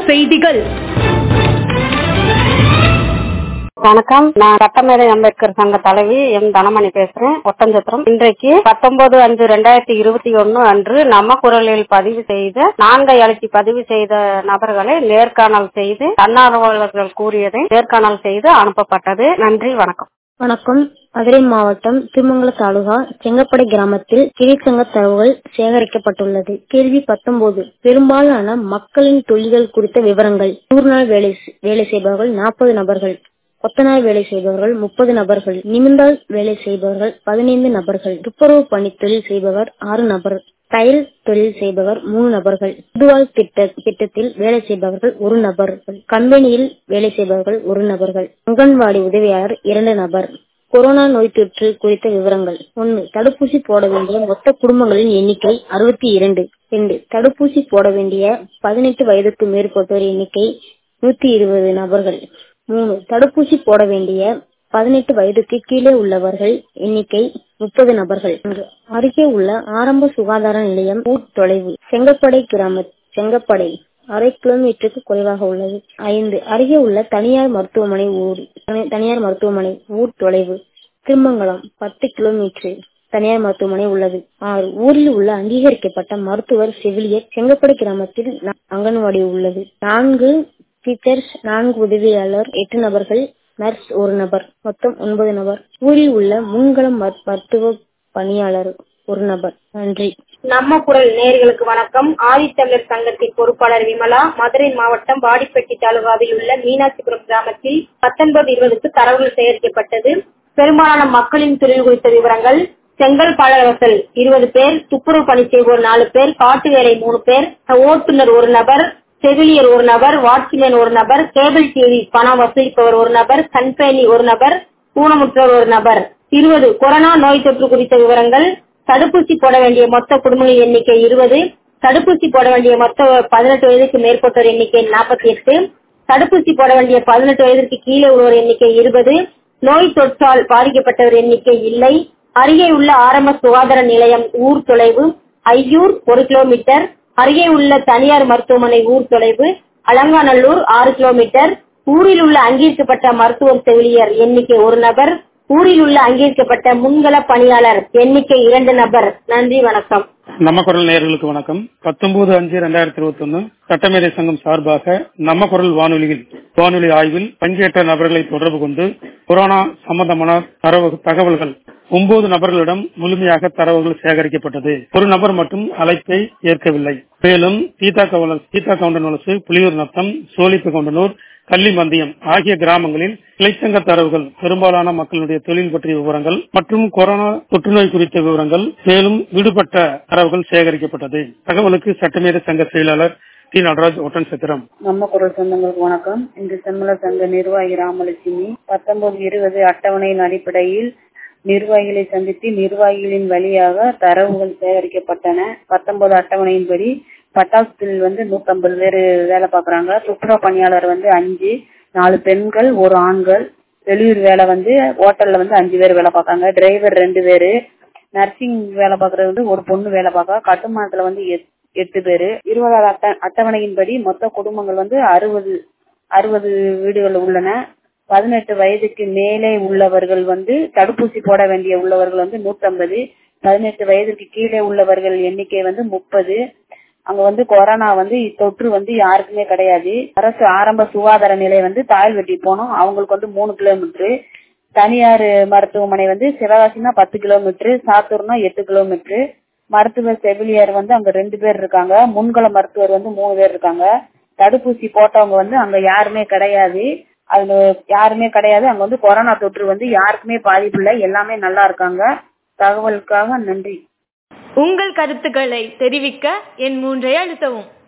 செய்திகள் வணக்கம் நான் சட்டமேதை அம்பேத்கர் சங்க தலைவி எம் தனமணி பேசுறேன் ஒட்டஞ்சத்திரம் இன்றைக்கு பத்தொன்பது அஞ்சு ரெண்டாயிரத்தி இருபத்தி ஒன்னு அன்று நம்ம குரலில் பதிவு செய்த நான்கை அழைச்சி பதிவு செய்த நபர்களை நேர்காணல் செய்து தன்னார்வலர்கள் கூறியதை நேர்காணல் செய்து அனுப்பப்பட்டது நன்றி வணக்கம் வணக்கம் மதுரை மாவட்டம் திருமங்கல தாலுகா செங்கப்படை கிராமத்தில் கிளிச்சங்க தரவுகள் சேகரிக்கப்பட்டுள்ளது கேள்வி பத்தொன்பது பெரும்பாலான மக்களின் தொழில்கள் குறித்த விவரங்கள் நூறு நாள் வேலை வேலை செய்பவர்கள் நாற்பது நபர்கள் கொத்தனார் வேலை செய்பவர்கள் முப்பது நபர்கள் நிமிந்தால் வேலை செய்பவர்கள் பதினைந்து நபர்கள் துப்புரவு பணி தொழில் செய்பவர் ஆறு நபர் தையல் தொழில் செய்பவர் மூணு நபர்கள் புதுவாழ் திட்ட திட்டத்தில் வேலை செய்பவர்கள் ஒரு நபர்கள் கம்பெனியில் வேலை செய்பவர்கள் ஒரு நபர்கள் அங்கன்வாடி உதவியாளர் இரண்டு நபர் கொரோனா நோய் தொற்று குறித்த விவரங்கள் ஒன்று தடுப்பூசி போட வேண்டிய மொத்த குடும்பங்களின் எண்ணிக்கை அறுபத்தி இரண்டு இரண்டு தடுப்பூசி போட வேண்டிய பதினெட்டு வயதுக்கு மேற்பட்டோர் எண்ணிக்கை நூத்தி இருபது நபர்கள் மூணு தடுப்பூசி போட வேண்டிய பதினெட்டு வயதுக்கு கீழே உள்ளவர்கள் எண்ணிக்கை முப்பது நபர்கள் அருகே உள்ள ஆரம்ப சுகாதார நிலையம் ஊர் தொலைவு செங்கப்படை கிராம செங்கப்படை அரை கிலோமீட்டருக்கு குறைவாக உள்ளது ஐந்து அருகே உள்ள தனியார் மருத்துவமனை ஊர் தனியார் மருத்துவமனை ஊர் தொலைவு திருமங்கலம் பத்து கிலோமீட்டர் தனியார் மருத்துவமனை உள்ளது ஆறு ஊரில் உள்ள அங்கீகரிக்கப்பட்ட மருத்துவர் செவிலியர் செங்கப்படை கிராமத்தில் அங்கன்வாடி உள்ளது நான்கு டீச்சர்ஸ் நான்கு உதவியாளர் எட்டு நபர்கள் நர்ஸ் ஒரு நபர் மொத்தம் ஒன்பது நபர் ஊரில் உள்ள முன்களம் மருத்துவ பணியாளர் ஒரு நபர் நன்றி நம்ம குரல் நேர்களுக்கு வணக்கம் ஆதித்தமிழர் சங்கத்தின் பொறுப்பாளர் விமலா மதுரை மாவட்டம் வாடிப்பட்டி தாலுகாவில் உள்ள மீனாட்சிபுரம் கிராமத்தில் பத்தொன்பது இருபதுக்கு தரவுகள் சேகரிக்கப்பட்டது பெரும்பாலான மக்களின் தொழில் குறித்த விவரங்கள் செங்கல் பாலவசல் இருபது பேர் துப்புரவு பணி செய்வோர் நாலு பேர் காட்டு வேலை மூணு பேர் ஓட்டுநர் ஒரு நபர் செவிலியர் ஒரு நபர் வாட்ச்மேன் ஒரு நபர் கேபிள் டிவி பணம் வசூலிப்பவர் ஒரு நபர் கண்பேணி ஒரு நபர் ஊனமுற்றோர் ஒரு நபர் இருபது கொரோனா நோய் தொற்று குறித்த விவரங்கள் தடுப்பூசி போட வேண்டிய மொத்த குடும்பங்களின் எண்ணிக்கை இருபது தடுப்பூசி போட வேண்டிய மொத்த பதினெட்டு வயதுக்கு மேற்பட்டோர் எண்ணிக்கை நாற்பத்தி எட்டு தடுப்பூசி போட வேண்டிய பதினெட்டு வயதிற்கு கீழே உள்ளோர் எண்ணிக்கை இருபது நோய் தொற்றால் பாதிக்கப்பட்டவர் எண்ணிக்கை இல்லை அருகே உள்ள ஆரம்ப சுகாதார நிலையம் ஊர் தொலைவு ஐயூர் ஒரு கிலோமீட்டர் அருகே உள்ள தனியார் மருத்துவமனை ஊர் தொலைவு அலங்காநல்லூர் ஆறு கிலோமீட்டர் ஊரில் உள்ள அங்கீகரிக்கப்பட்ட மருத்துவர் செவிலியர் எண்ணிக்கை ஒரு நபர் ஊரில் உள்ள அங்கீகரிக்கப்பட்ட முன்கள பணியாளர் எண்ணிக்கை இரண்டு நபர் நன்றி வணக்கம் நம்ம குரல் நேயர்களுக்கு வணக்கம் பத்தொன்பது அஞ்சு ரெண்டாயிரத்தி இருபத்தி ஒன்னு சட்டமேதை சங்கம் சார்பாக நம்ம குரல் வானொலியில் வானொலி ஆய்வில் பங்கேற்ற நபர்களை தொடர்பு கொண்டு கொரோனா சம்பந்தமான தரவு தகவல்கள் ஒன்பது நபர்களிடம் முழுமையாக தரவுகள் சேகரிக்கப்பட்டது ஒரு நபர் மட்டும் அழைப்பை ஏற்கவில்லை மேலும் சீதா கவல சீதா கவுண்டன் வலசு புலியூர் நத்தம் சோழிப்பு கவுண்டனூர் கள்ளிமந்தியம் ஆகிய கிராமங்களில் கிளைச்சங்க தரவுகள் பெரும்பாலான மக்களுடைய தொழில் பற்றிய விவரங்கள் மற்றும் கொரோனா தொற்றுநோய் குறித்த விவரங்கள் மேலும் விடுபட்ட தரவுகள் சேகரிக்கப்பட்டது தகவலுக்கு சட்டமேத சங்க செயலாளர் டி நடராஜ் ஒட்டன் சித்திரம் நம்ம குரல் சொந்தங்களுக்கு வணக்கம் இன்று செம்மல சங்க நிர்வாகி ராமலட்சுமி பத்தொன்பது இருபது அட்டவணையின் அடிப்படையில் நிர்வாகிகளை சந்தித்து நிர்வாகிகளின் வழியாக தரவுகள் சேகரிக்கப்பட்டன பத்தொன்பது அட்டவணையின்படி பட்டாசு வந்து நூத்தம்பது பேர் வேலை பாக்குறாங்க துப்புரவு பணியாளர் வந்து அஞ்சு நாலு பெண்கள் ஒரு ஆண்கள் வெளியூர் வேலை வந்து ஹோட்டல்ல வந்து அஞ்சு பேர் வேலை பார்க்காங்க டிரைவர் ரெண்டு பேரு நர்சிங் வேலை பாக்குறது வந்து ஒரு பொண்ணு வேலை பார்க்க கட்டுமானத்துல வந்து எட்டு பேரு இருபதாவது அட்ட அட்டவணையின்படி மொத்த குடும்பங்கள் வந்து அறுபது அறுபது வீடுகள் உள்ளன பதினெட்டு வயதுக்கு மேலே உள்ளவர்கள் வந்து தடுப்பூசி போட வேண்டிய உள்ளவர்கள் வந்து நூத்தம்பது பதினெட்டு வயதுக்கு கீழே உள்ளவர்கள் எண்ணிக்கை வந்து முப்பது அங்க வந்து கொரோனா வந்து தொற்று வந்து யாருக்குமே கிடையாது அரசு ஆரம்ப சுகாதார நிலையம் வந்து தாயல்வெட்டி போனோம் அவங்களுக்கு வந்து மூணு கிலோமீட்டரு தனியார் மருத்துவமனை வந்து சிவகாசினா பத்து கிலோமீட்டரு சாத்தூர்னா எட்டு கிலோமீட்டரு மருத்துவர் செவிலியர் வந்து அங்க ரெண்டு பேர் இருக்காங்க முன்கள மருத்துவர் வந்து மூணு பேர் இருக்காங்க தடுப்பூசி போட்டவங்க வந்து அங்க யாருமே கிடையாது அது யாருமே கிடையாது அங்க வந்து கொரோனா தொற்று வந்து யாருக்குமே பாதிப்பு இல்லை எல்லாமே நல்லா இருக்காங்க தகவலுக்காக நன்றி உங்கள் கருத்துக்களை தெரிவிக்க என் மூன்றை அழுத்தவும்